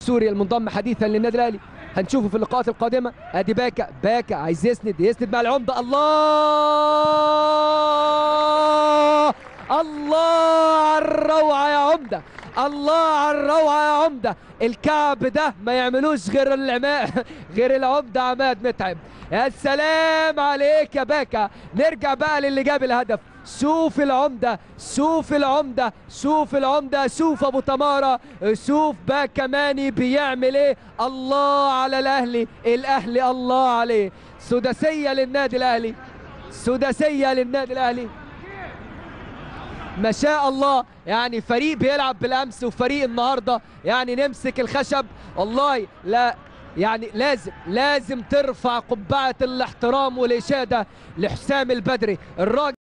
السوري المنضم حديثا للنادي الاهلي هنشوفه في اللقاءات القادمه ادي باكا باكا عايز يسند يسند مع العمده الله الله على الروعه يا عمده الله على الروعه يا عمده الكعب ده ما يعملوش غير العماء غير العمده عماد متعب يا سلام عليك يا باكا نرجع بقى للي جاب الهدف شوف العمدة شوف العمدة شوف العمدة شوف أبو تمارة شوف باكا ماني بيعمل إيه الله على الأهلي الأهلي الله عليه سداسية للنادي الأهلي سداسية للنادي الأهلي ما شاء الله يعني فريق بيلعب بالامس وفريق النهارده يعني نمسك الخشب والله لا يعني لازم لازم ترفع قبعه الاحترام والاشاده لحسام البدري الراجل